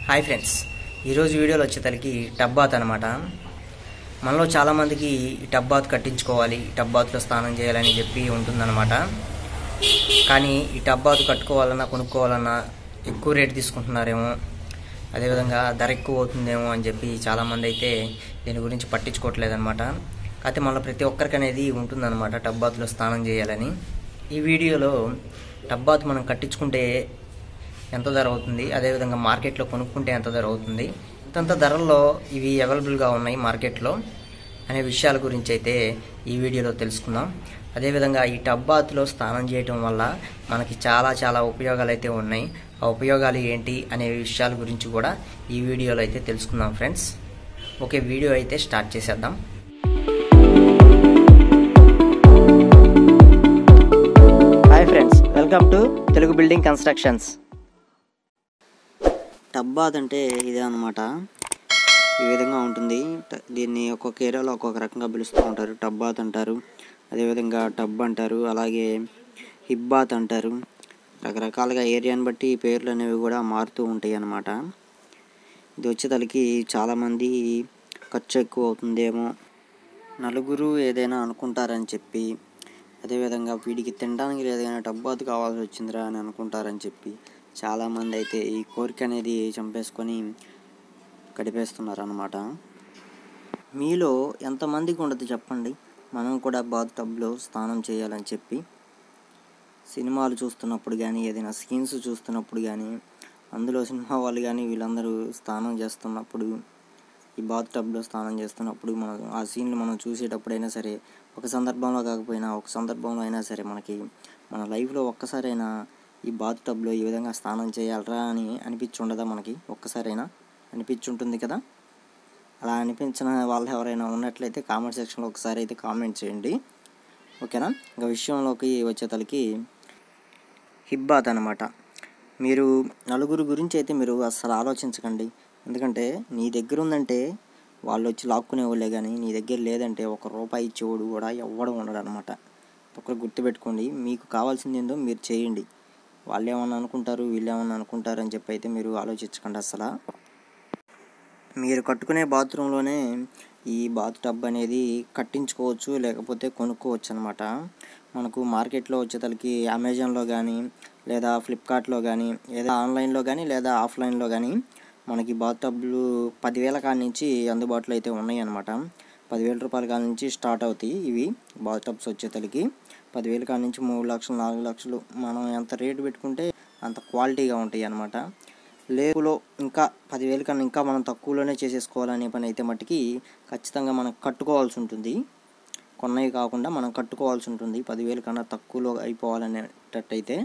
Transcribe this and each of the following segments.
hi friends ఈరోజు వీడియోలో వచ్చేసరికి టబ్ బాత్ అనమాట మనలో చాలామందికి ఈ టబ్ బాత్ కట్టించుకోవాలి ఈ టబ్ బాత్లో స్నానం చేయాలని చెప్పి ఉంటుందన్నమాట కానీ ఈ టబ్ బాత్ కట్టుకోవాలన్నా కొనుక్కోవాలన్నా ఎక్కువ రేట్ తీసుకుంటున్నారేమో అదేవిధంగా ధర ఎక్కువ అవుతుందేమో అని చెప్పి చాలామంది అయితే దీని గురించి పట్టించుకోవట్లేదన్నమాట కాకపోతే మళ్ళీ ప్రతి ఒక్కరికి అనేది ఉంటుందన్నమాట టబ్ బాత్లో స్నానం చేయాలని ఈ వీడియోలో టబ్ బాత్ మనం కట్టించుకుంటే ఎంత ధర అవుతుంది అదేవిధంగా మార్కెట్లో కొనుక్కుంటే ఎంత ధర అవుతుంది ఇంతంత ధరల్లో ఇవి అవైలబుల్గా ఉన్నాయి మార్కెట్లో అనే విషయాల గురించి అయితే ఈ వీడియోలో తెలుసుకుందాం అదేవిధంగా ఈ టబ్ బాత్లో స్నానం చేయటం వల్ల మనకి చాలా చాలా ఉపయోగాలు అయితే ఉన్నాయి ఆ ఉపయోగాలు ఏంటి అనే విషయాల గురించి కూడా ఈ వీడియోలో అయితే తెలుసుకుందాం ఫ్రెండ్స్ ఓకే వీడియో అయితే స్టార్ట్ చేసేద్దాం hi friends welcome to Telugu building constructions tub bath అంటే ఇదే అనమాట ఈ విధంగా ఉంటుంది ట- దీన్ని ఒక్కొక్క ఏరియాలో ఒక్కొక్క రకంగా పిలుస్తూ ఉంటారు టబ్ బాత్ అంటారు అదేవిధంగా టబ్ అంటారు అలాగే హిప్ బాత్ అంటారు రకరకాలుగా ఏరియాని బట్టి ఈ పేర్లు అనేవి కూడా మారుతూ ఉంటాయి అన్నమాట ఇది వచ్చేతలకి చాలామంది ఖర్చు ఎక్కువ అవుతుందేమో నలుగురు ఏదైనా అనుకుంటారని చెప్పి అదేవిధంగా వీడికి తినడానికి ఏదైనా టబ్బాత్ కావాల్సి వచ్చిందిరా అని అనుకుంటారని చెప్పి చాలామంది అయితే ఈ కోరిక అనేది చంపేసుకొని గడిపేస్తున్నారు అనమాట మీలో ఎంతమందికి ఉండదు చెప్పండి మనం కూడా బాత్ టబ్లో స్నానం చేయాలని చెప్పి సినిమాలు చూస్తున్నప్పుడు కానీ ఏదైనా సీన్స్ చూస్తున్నప్పుడు కానీ అందులో సినిమా వాళ్ళు కానీ వీళ్ళందరూ స్నానం చేస్తున్నప్పుడు ఈ బాత్ టబ్లో స్నానం చేస్తున్నప్పుడు మనం ఆ సీన్లు మనం చూసేటప్పుడైనా సరే ఒక సందర్భంలో కాకపోయినా ఒక సందర్భంలో అయినా సరే మనకి మన లైఫ్లో ఒక్కసారైనా ఈ బాత్ టబ్లో ఈ విధంగా స్నానం చేయాలరా అని అనిపించి ఉండదా మనకి ఒక్కసారైనా అనిపించి ఉంటుంది కదా అలా అనిపించిన వాళ్ళు ఎవరైనా ఉన్నట్లయితే కామెంట్ సెక్షన్లో ఒకసారి అయితే కామెంట్ చేయండి ఓకేనా ఇంకా విషయంలోకి వచ్చేతలకి హిప్ బాత్ అనమాట మీరు నలుగురు గురించి అయితే మీరు అస్సలు ఆలోచించకండి ఎందుకంటే నీ దగ్గర ఉందంటే వాళ్ళు వచ్చి లాక్కునే వాళ్ళే కానీ నీ దగ్గర లేదంటే ఒక రూపాయి ఇచ్చేవాడు కూడా ఎవ్వడం ఉండడు అనమాట ఒకరు గుర్తుపెట్టుకోండి మీకు కావాల్సింది ఏందో మీరు చేయండి వాళ్ళు ఏమన్నా అనుకుంటారు వీళ్ళు ఏమన్నా అనుకుంటారు అని చెప్పి అయితే మీరు ఆలోచించకండి అసలు మీరు కట్టుకునే బాత్రూంలోనే ఈ బాత్ టబ్ అనేది కట్టించుకోవచ్చు లేకపోతే కొనుక్కోవచ్చు అనమాట మనకు మార్కెట్లో వచ్చేతలకి అమెజాన్లో కానీ లేదా ఫ్లిప్కార్ట్లో కానీ లేదా ఆన్లైన్లో కానీ లేదా ఆఫ్లైన్లో కానీ మనకి బాత్ టబ్లు పదివేల కాడ నుంచి అందుబాటులో అయితే ఉన్నాయి అనమాట పదివేల రూపాయల కాడ నుంచి స్టార్ట్ అవుతాయి ఇవి బాత్ టబ్స్ వచ్చేతలకి పదివేల కాడ నుంచి మూడు లక్షలు నాలుగు లక్షలు మనం ఎంత రేటు పెట్టుకుంటే అంత క్వాలిటీగా ఉంటాయి అనమాట లేకులో ఇంకా పదివేల కన్నా ఇంకా మనం తక్కువలోనే చేసేసుకోవాలనే పని అయితే మట్టుకి ఖచ్చితంగా మనం కట్టుకోవాల్సి ఉంటుంది కొన్నవి కాకుండా మనం కట్టుకోవాల్సి ఉంటుంది పదివేల కన్నా తక్కువలో అయిపోవాలనేటట్టయితే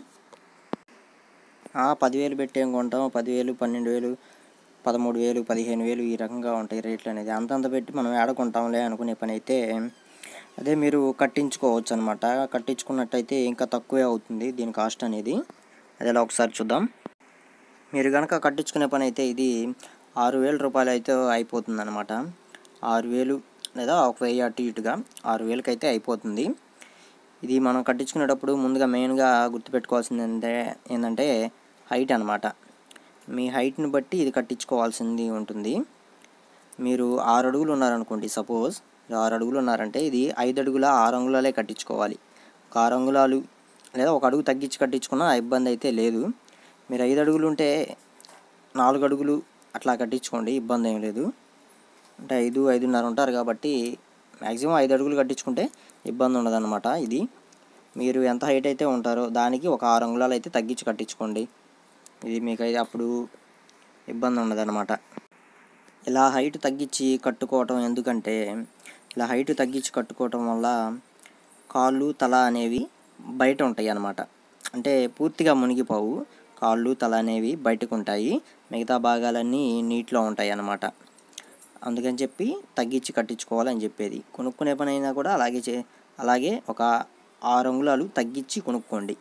ఆ, పదివేలు పెట్టి ఏం కొంటాం పదివేలు పన్నెండు వేలు పదమూడు వేలు పదిహేను వేలు ఈ రకంగా ఉంటాయి రేట్లు అనేది అంతంత పెట్టి మనం ఏడకుంటాంలే అనుకునే పని అయితే అదే మీరు కట్టించుకోవచ్చు అనమాట కట్టించుకున్నట్టయితే ఇంకా తక్కువే అవుతుంది దీని కాస్ట్ అనేది అదేలా ఒకసారి చూద్దాం మీరు కనుక కట్టించుకునే పని అయితే ఇది ఆరు వేల రూపాయలు అయితే అయిపోతుంది అనమాట ఆరు వేలు లేదా ఒక వెయ్యి అటు ఇటుగా ఆరు వేలకి అయితే అయిపోతుంది ఇది మనం కట్టించుకునేటప్పుడు ముందుగా మెయిన్గా గుర్తుపెట్టుకోవాల్సింది ఏంటంటే ఏంటంటే హైట్ అనమాట మీ హైట్ని బట్టి ఇది కట్టించుకోవాల్సింది ఉంటుంది మీరు ఆరు అడుగులు ఉన్నారనుకోండి సపోజ్ ఆరు అడుగులు ఉన్నారంటే ఇది ఐదు అడుగుల ఆరు అంగుళాలే కట్టించుకోవాలి ఒక ఆరు అంగుళాలు లేదా ఒక అడుగు తగ్గించి కట్టించుకున్నా ఇబ్బంది అయితే లేదు మీరు ఐదు అడుగులు ఉంటే నాలుగు అడుగులు అట్లా కట్టించుకోండి ఇబ్బంది ఏం లేదు అంటే ఐదు ఐదున్నర ఉంటారు కాబట్టి మ్యాక్సిమం ఐదు అడుగులు కట్టించుకుంటే ఇబ్బంది ఉండదన్నమాట ఇది మీరు ఎంత హైట్ అయితే ఉంటారో దానికి ఒక ఆరు అంగుళాలు అయితే తగ్గించి కట్టించుకోండి ఇది మీకు అయితే అప్పుడు ఇబ్బంది ఉండదన్నమాట ఇలా హైట్ తగ్గించి కట్టుకోవటం ఎందుకంటే ఇలా హైట్ తగ్గించి కట్టుకోవటం వల్ల కాళ్ళు తల అనేవి బయట ఉంటాయి అన్నమాట అంటే పూర్తిగా మునిగిపోవు కాళ్ళు తల అనేవి బయటకు ఉంటాయి మిగతా భాగాలన్నీ నీటిలో ఉంటాయి అన్నమాట అందుకని చెప్పి తగ్గించి కట్టించుకోవాలని చెప్పేది కొనుక్కునే పని అయినా కూడా అలాగే చే అలాగే ఒక ఆరు అంగుళాలు తగ్గించి కొనుక్కోండి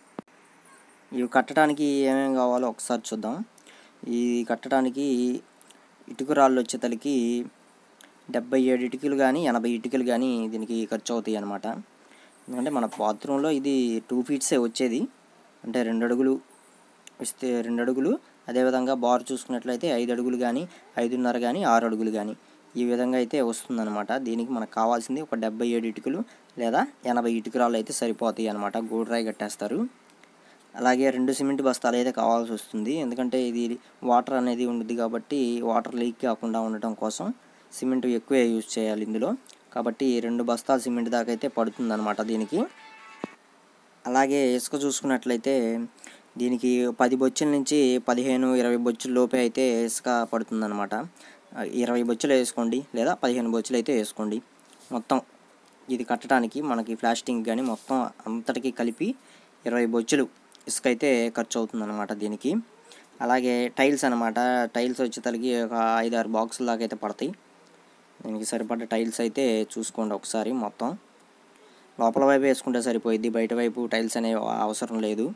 ఇవి కట్టడానికి ఏమేమి కావాలో ఒకసారి చూద్దాం ఈ కట్టడానికి ఇటుకరాళ్ళు వచ్చేతలకి డెబ్బై ఏడు ఇటుకలు కానీ ఎనభై ఇటుకలు కానీ దీనికి ఖర్చు అవుతాయి అన్నమాట ఎందుకంటే మన బాత్రూంలో ఇది టూ ఫీట్సే వచ్చేది అంటే రెండు అడుగులు ఇస్తే రెండు అడుగులు అదేవిధంగా బార్ చూసుకున్నట్లయితే ఐదు అడుగులు కానీ ఐదున్నర కానీ ఆరు అడుగులు కానీ ఈ విధంగా అయితే వస్తుందన్నమాట దీనికి మనకు కావాల్సింది ఒక డెబ్బై ఏడు ఇటుకలు లేదా ఎనభై ఇటుకరాలు అయితే సరిపోతాయి అనమాట గోడ్రాయి కట్టేస్తారు అలాగే రెండు సిమెంట్ బస్తాలు అయితే కావాల్సి వస్తుంది ఎందుకంటే ఇది వాటర్ అనేది ఉంటుంది కాబట్టి వాటర్ లీక్ కాకుండా ఉండటం కోసం సిమెంట్ ఎక్కువ యూజ్ చేయాలి ఇందులో కాబట్టి రెండు బస్తాలు సిమెంట్ దాకా అయితే పడుతుందన్నమాట దీనికి అలాగే ఇసుక చూసుకున్నట్లయితే దీనికి పది బొచ్చుల నుంచి పదిహేను ఇరవై బొచ్చుల లోపే అయితే ఇసుక పడుతుందన్నమాట ఇరవై బొచ్చులు వేసుకోండి లేదా పదిహేను బొచ్చులు అయితే వేసుకోండి మొత్తం ఇది కట్టడానికి మనకి ప్లాస్టింగ్ కానీ మొత్తం అంతటికి కలిపి ఇరవై బొచ్చులు ఇసుక అయితే ఖర్చు అవుతుందన్నమాట దీనికి అలాగే టైల్స్ అనమాట టైల్స్ వచ్చేసరికి ఒక ఐదు ఆరు బాక్సుల దాకా అయితే పడతాయి దీనికి సరిపడ్డ టైల్స్ అయితే చూసుకోండి ఒకసారి మొత్తం లోపల వైపు వేసుకుంటే సరిపోయిద్ది బయట వైపు టైల్స్ అనేవి అవసరం లేదు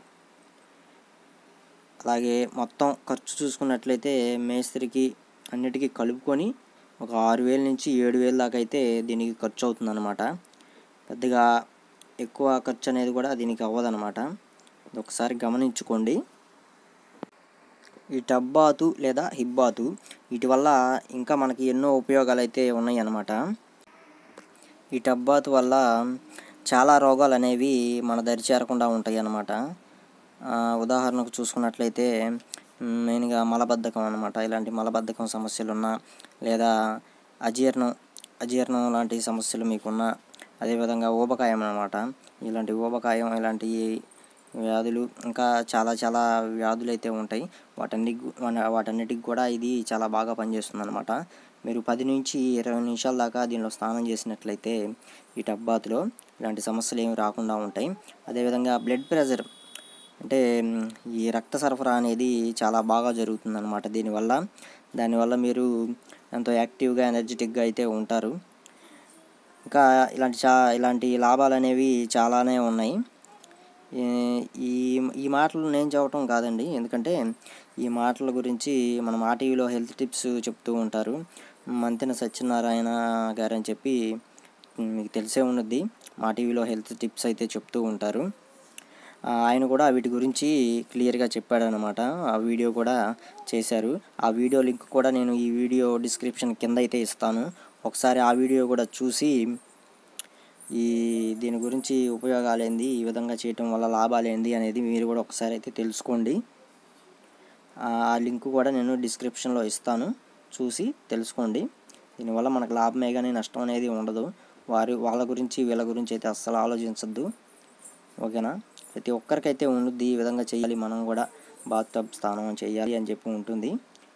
అలాగే మొత్తం ఖర్చు చూసుకున్నట్లయితే మేస్త్రికి అన్నిటికీ కలుపుకొని ఒక ఆరు వేల నుంచి ఏడు వేల దాకా అయితే దీనికి ఖర్చు అవుతుందన్నమాట పెద్దగా ఎక్కువ ఖర్చు అనేది కూడా దీనికి అవ్వదన్నమాట ఇది ఒకసారి గమనించుకోండి ఈ టబ్బాతు లేదా హిబ్బాతు వీటి వల్ల ఇంకా మనకి ఎన్నో ఉపయోగాలు అయితే ఉన్నాయి అన్నమాట ఈ టబ్బాతు వల్ల చాలా రోగాలు అనేవి మన దరి చేరకుండా ఉంటాయి అన్నమాట ఉదాహరణకు చూసుకున్నట్లయితే మెయిన్గా మలబద్ధకం అనమాట ఇలాంటి మలబద్ధకం సమస్యలు ఉన్నా లేదా అజీర్ణం అజీర్ణం లాంటి సమస్యలు మీకున్నా అదేవిధంగా ఊబకాయం అనమాట ఇలాంటి ఊబకాయం ఇలాంటి వ్యాధులు ఇంకా చాలా చాలా వ్యాధులు అయితే ఉంటాయి వాటన్ని వాటన్నిటికి కూడా ఇది చాలా బాగా పనిచేస్తుంది అనమాట మీరు పది నుంచి ఇరవై నిమిషాల దాకా దీనిలో స్నానం చేసినట్లయితే ఈ టబ్బాత్లో ఇలాంటి సమస్యలు ఏమి రాకుండా ఉంటాయి అదేవిధంగా బ్లడ్ ప్రెషర్ అంటే ఈ రక్త సరఫరా అనేది చాలా బాగా జరుగుతుందన్నమాట దీనివల్ల దానివల్ల మీరు ఎంతో యాక్టివ్గా ఎనర్జెటిక్గా అయితే ఉంటారు ఇంకా ఇలాంటి చా ఇలాంటి లాభాలు అనేవి చాలానే ఉన్నాయి ఈ ఈ మాటలు నేను చెప్పటం కాదండి ఎందుకంటే ఈ మాటల గురించి మన మా టీవీలో హెల్త్ టిప్స్ చెప్తూ ఉంటారు మంతెన సత్యనారాయణ గారు అని చెప్పి మీకు తెలిసే ఉన్నది మా టీవీలో హెల్త్ టిప్స్ అయితే చెప్తూ ఉంటారు ఆయన కూడా వీటి గురించి క్లియర్గా చెప్పాడనమాట ఆ వీడియో కూడా చేశారు ఆ వీడియో లింక్ కూడా నేను ఈ వీడియో డిస్క్రిప్షన్ కింద అయితే ఇస్తాను ఒకసారి ఆ వీడియో కూడా చూసి ఈ దీని గురించి ఉపయోగాలు ఏంది ఈ విధంగా చేయటం వల్ల లాభాలు ఏంది అనేది మీరు కూడా ఒకసారి అయితే తెలుసుకోండి ఆ లింక్ కూడా నేను డిస్క్రిప్షన్లో ఇస్తాను చూసి తెలుసుకోండి దీనివల్ల మనకు లాభమే కానీ నష్టం అనేది ఉండదు వారి వాళ్ళ గురించి వీళ్ళ గురించి అయితే అస్సలు ఆలోచించద్దు ఓకేనా ప్రతి ఒక్కరికైతే ఉంటుంది ఈ విధంగా చేయాలి మనం కూడా బాత్ టబ్ స్నానం చేయాలి అని చెప్పి ఉంటుంది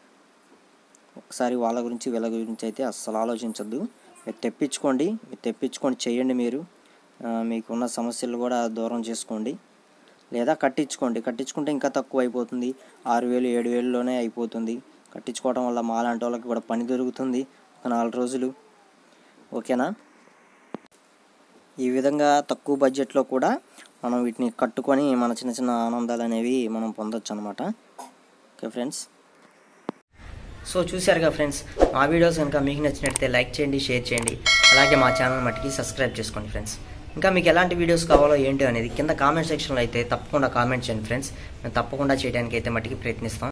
ఒకసారి వాళ్ళ గురించి వీళ్ళ గురించి అయితే అస్సలు ఆలోచించద్దు మీరు తెప్పించుకోండి మీరు తెప్పించుకొని చేయండి మీరు మీకున్న సమస్యలు కూడా దూరం చేసుకోండి లేదా కట్టించుకోండి కట్టించుకుంటే ఇంకా తక్కువ అయిపోతుంది ఆరు వేలు ఏడు వేలులోనే అయిపోతుంది కట్టించుకోవడం వల్ల మాలాంటి వాళ్ళకి కూడా పని దొరుకుతుంది ఒక నాలుగు రోజులు ఓకేనా ఈ విధంగా తక్కువ బడ్జెట్లో కూడా మనం వీటిని కట్టుకొని మన చిన్న చిన్న ఆనందాలు అనేవి మనం పొందొచ్చు అనమాట ఓకే ఫ్రెండ్స్ సో చూశారుగా ఫ్రెండ్స్ మా వీడియోస్ కనుక మీకు నచ్చినట్లయితే లైక్ చేయండి షేర్ చేయండి అలాగే మా ఛానల్ మట్టికి సబ్స్క్రైబ్ చేసుకోండి ఫ్రెండ్స్ ఇంకా మీకు ఎలాంటి వీడియోస్ కావాలో ఏంటి అనేది కింద కామెంట్ సెక్షన్లో అయితే తప్పకుండా కామెంట్ చేయండి ఫ్రెండ్స్ మేము తప్పకుండా చేయడానికి అయితే మట్టికి ప్రయత్నిస్తాం